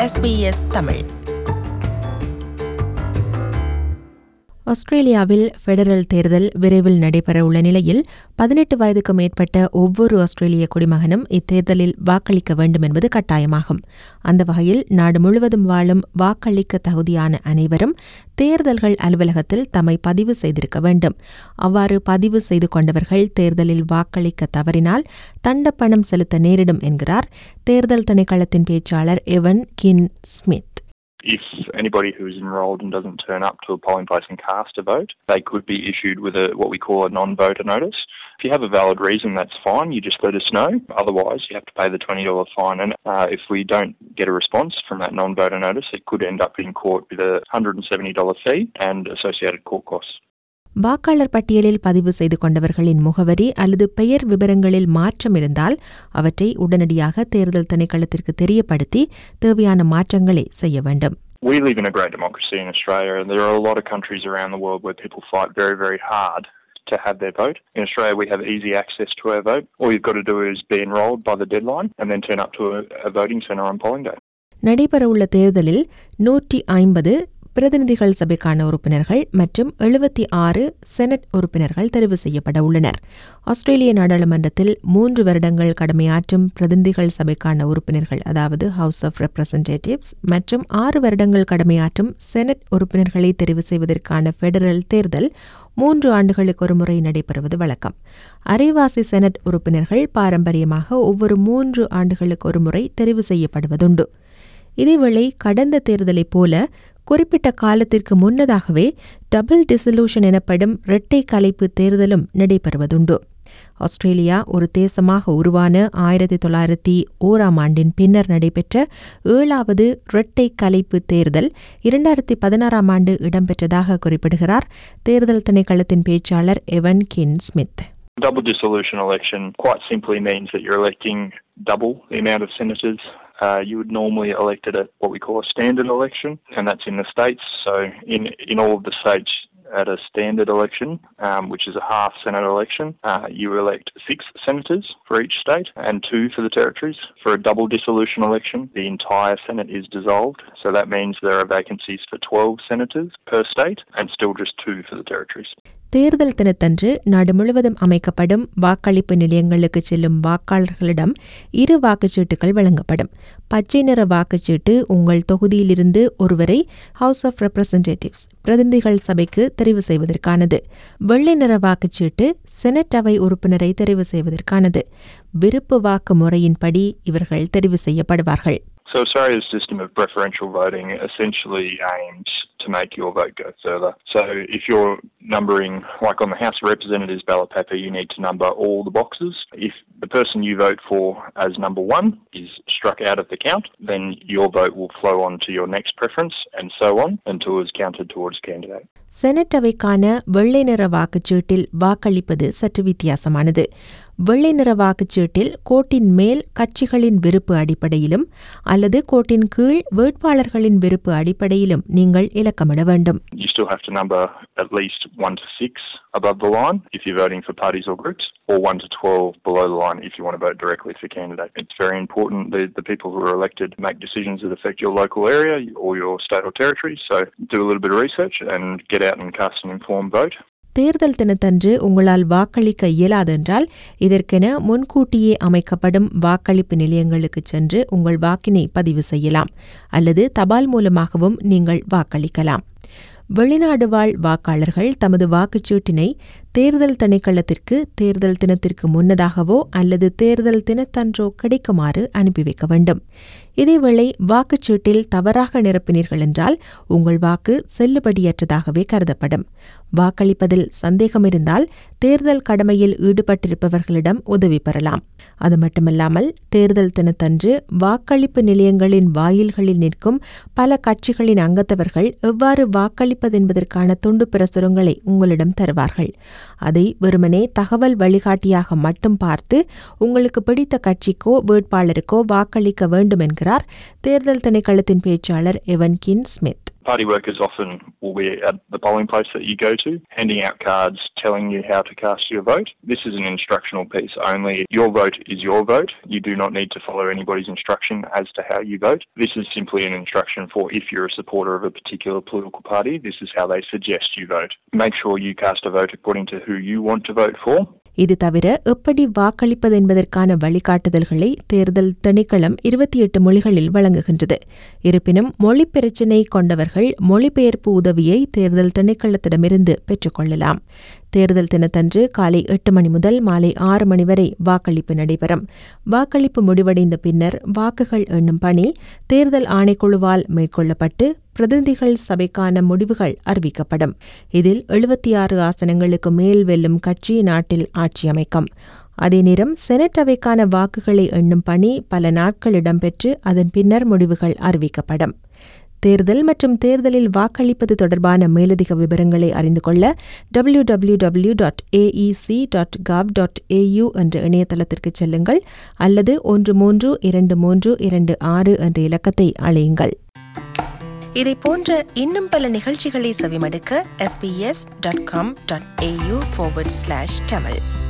SBS Tamil ஆஸ்திரேலியாவில் federal தேர்தல் விரைவில் நடைபெறவுள்ள நிலையில் பதினெட்டு வயதுக்கு மேற்பட்ட ஒவ்வொரு ஆஸ்திரேலிய குடிமகனும் இத்தேர்தலில் வாக்களிக்க வேண்டும் என்பது கட்டாயமாகும் அந்த வகையில் நாடு முழுவதும் வாழும் வாக்களிக்க தகுதியான அனைவரும் தேர்தல்கள் அலுவலகத்தில் தம்மை பதிவு செய்திருக்க வேண்டும் அவ்வாறு பதிவு செய்து கொண்டவர்கள் தேர்தலில் வாக்களிக்க தவறினால் தண்டப்பணம் செலுத்த நேரிடும் என்கிறார் தேர்தல் திணைக்களத்தின் பேச்சாளர் Evan Ekin Smith if anybody who's enrolled and doesn't turn up to a polling place and cast a vote, they could be issued with a what we call a non-voter notice. If you have a valid reason, that's fine. You just let us know. Otherwise, you have to pay the twenty dollar fine. And uh, if we don't get a response from that non-voter notice, it could end up in court with a hundred and seventy dollar fee and associated court costs. வாக்காளர் பட்டியலில் பதிவு செய்து கொண்டவர்களின் முகவரி அல்லது பெயர் விவரங்களில் மாற்றம் இருந்தால் அவற்றை உடனடியாக தேர்தல் திணைக்களத்திற்கு தெரியப்படுத்தி தேவையான மாற்றங்களை செய்ய வேண்டும் We live in a great democracy in Australia, and there are a lot of countries around the world where people fight very, very hard to have their vote. In Australia, we have easy access to our vote. All you've got to do is be enrolled by the deadline and then turn up to a, a voting centre on polling day. நடைபெறவுள்ள தேர்தலில் நூற்றி ஐம்பது பிரதிநிதிகள் சபைக்கான உறுப்பினர்கள் மற்றும் எழுபத்தி ஆறு senate உறுப்பினர்கள் தெரிவு செய்யப்பட உள்ளனர் ஆஸ்திரேலிய நாடாளுமன்றத்தில் மூன்று வருடங்கள் கடமையாற்றும் பிரதிநிதிகள் சபைக்கான உறுப்பினர்கள் அதாவது ஹவுஸ் ஆஃப் ரெப்ரசன்டேட்டிவ்ஸ் மற்றும் ஆறு வருடங்கள் கடமையாற்றும் செனட் உறுப்பினர்களை தெரிவு செய்வதற்கான ஃபெடரல் தேர்தல் மூன்று ஆண்டுகளுக்கு ஒரு முறை நடைபெறுவது வழக்கம் அரைவாசி செனட் உறுப்பினர்கள் பாரம்பரியமாக ஒவ்வொரு மூன்று ஆண்டுகளுக்கு ஒரு முறை தெரிவு செய்யப்படுவதுண்டு இதேவேளை கடந்த தேர்தலைப் போல குறிப்பிட்ட காலத்திற்கு முன்னதாகவே டபுள் டிசல்யூஷன் எனப்படும் இரட்டை கலைப்பு தேர்தலும் நடைபெறுவதுண்டு ஆஸ்திரேலியா ஒரு தேசமாக உருவான ஆயிரத்தி தொள்ளாயிரத்தி ஓராம் ஆண்டின் பின்னர் நடைபெற்ற ஏழாவது இரட்டை கலைப்பு தேர்தல் இரண்டாயிரத்தி பதினாறாம் ஆண்டு இடம்பெற்றதாக குறிப்பிடுகிறார் தேர்தல் திணைக்களத்தின் பேச்சாளர் Evan Ekin Smith Double dissolution election quite simply means that you're electing double the amount of senators uh, you would normally elect at a, what we call a standard election, and that's in the states. So in in all of the states, at a standard election, um, which is a half Senate election, uh, you elect six senators for each state and two for the territories. For a double dissolution election, the entire Senate is dissolved. So that means there are vacancies for 12 senators per state and still just two for the territories. தேர்தல் தினத்தன்று நாடு முழுவதும் அமைக்கப்படும் வாக்களிப்பு நிலையங்களுக்கு செல்லும் வாக்காளர்களிடம் இரு வாக்குச்சீட்டுகள் வழங்கப்படும் பச்சை நிற வாக்குச்சீட்டு உங்கள் தொகுதியிலிருந்து ஒருவரை ஹவுஸ் ஆஃப் ரெப்ரசன்டேட்டிவ்ஸ் பிரதிநிதிகள் சபைக்கு தெரிவு செய்வதற்கானது வெள்ளை நிற வாக்குச்சீட்டு செனட் அவை உறுப்பினரை தெரிவு செய்வதற்கானது விருப்பு வாக்கு முறையின்படி இவர்கள் தெரிவு செய்யப்படுவார்கள் So Australia's system of preferential voting essentially aims to make your vote go further. So if you're numbering, like on the House of Representatives ballot paper, you need to number all the boxes. If the person you vote for as number one is struck out of the count, then your vote will flow on to your next preference and so on until it's counted towards candidate. Senate அவைக்கான வெள்ளை நிற வாக்குச்சீட்டில் வாக்களிப்பது சற்று வித்தியாசமானது வெள்ளை நிற வாக்குச்சீட்டில் கோட்டின் மேல் கட்சிகளின் விருப்பு அடிப்படையிலும் அல்லது கோட்டின் கீழ் வேட்பாளர்களின் விருப்பு அடிப்படையிலும் நீங்கள் இலக்கமிட வேண்டும் You still have to number at least 1 to 6 above the line if you're voting for parties or groups, or 1 to 12 below the line if you want to vote directly for candidate. It's very important that the people who are elected make decisions that affect your local area or your state or territory, so do a little bit of research and get out and cast an informed vote. தேர்தல் தினத்தன்று உங்களால் வாக்களிக்க இயலாதென்றால் இதற்கென முன்கூட்டியே அமைக்கப்படும் வாக்களிப்பு நிலையங்களுக்கு சென்று உங்கள் வாக்கினை பதிவு செய்யலாம் அல்லது தபால் மூலமாகவும் நீங்கள் வாக்களிக்கலாம் வெளிநாடு வாழ் வாக்காளர்கள் தமது வாக்குச்சீட்டினை தேர்தல் திணைக்களத்திற்கு தேர்தல் தினத்திற்கு முன்னதாகவோ அல்லது தேர்தல் தினத்தன்றோ கிடைக்குமாறு அனுப்பி வைக்க வேண்டும் இதேவேளை வாக்குச்சீட்டில் தவறாக நிரப்பினீர்கள் என்றால் உங்கள் வாக்கு செல்லுபடியற்றதாகவே கருதப்படும் வாக்களிப்பதில் சந்தேகம் இருந்தால் தேர்தல் கடமையில் ஈடுபட்டிருப்பவர்களிடம் உதவி பெறலாம் அது மட்டுமல்லாமல் தேர்தல் தினத்தன்று வாக்களிப்பு நிலையங்களின் வாயில்களில் நிற்கும் பல கட்சிகளின் அங்கத்தவர்கள் எவ்வாறு வாக்களிப்பதென்பதற்கான துண்டு பிரசுரங்களை உங்களிடம் தருவார்கள் அதை வெறுமனே தகவல் வழிகாட்டியாக மட்டும் பார்த்து உங்களுக்கு பிடித்த கட்சிக்கோ வேட்பாளருக்கோ வாக்களிக்க வேண்டும் என்கிறார் தேர்தல் திணைக்களத்தின் பேச்சாளர் Evan Ekin Smith Party workers often will be at the polling place that you go to, handing out cards telling you how to cast your vote. This is an instructional piece only. Your vote is your vote. You do not need to follow anybody's instruction as to how you vote. This is simply an instruction for if you're a supporter of a particular political party, this is how they suggest you vote. Make sure you cast a vote according to who you want to vote for. இது தவிர எப்படி வாக்களிப்பது என்பதற்கான வழிகாட்டுதல்களை தேர்தல் திணைக்களம் இருபத்தி எட்டு மொழிகளில் வழங்குகின்றது இருப்பினும் மொழி பிரச்சினை கொண்டவர்கள் மொழிபெயர்ப்பு உதவியை தேர்தல் திணைக்களத்திடமிருந்து பெற்றுக்கொள்ளலாம் தேர்தல் தினத்தன்று காலை எட்டு மணி முதல் மாலை ஆறு மணி வரை வாக்களிப்பு நடைபெறும் வாக்களிப்பு முடிவடைந்த பின்னர் வாக்குகள் எண்ணும் பணி தேர்தல் ஆணைக்குழுவால் மேற்கொள்ளப்பட்டு பிரதிநிதிகள் சபைக்கான முடிவுகள் அறிவிக்கப்படும் இதில் எழுபத்தி ஆறு ஆசனங்களுக்கு மேல் வெல்லும் கட்சி நாட்டில் ஆட்சி அமைக்கும் அதே நேரம் செனட் அவைக்கான வாக்குகளை எண்ணும் பணி பல நாட்கள் இடம்பெற்று அதன் பின்னர் முடிவுகள் அறிவிக்கப்படும் தேர்தல் மற்றும் தேர்தலில் வாக்களிப்பது தொடர்பான மேலதிக விவரங்களை அறிந்து கொள்ள W W W dot AEC dot gov dot AU என்ற இணையதளத்திற்கு செல்லுங்கள் அல்லது ஒன்று மூன்று இரண்டு மூன்று இரண்டு ஆறு என்ற இலக்கத்தை அழையுங்கள் இதை போன்ற இன்னும் பல நிகழ்ச்சிகளை செவிமடுக்க sbs.com.au forward slash tamil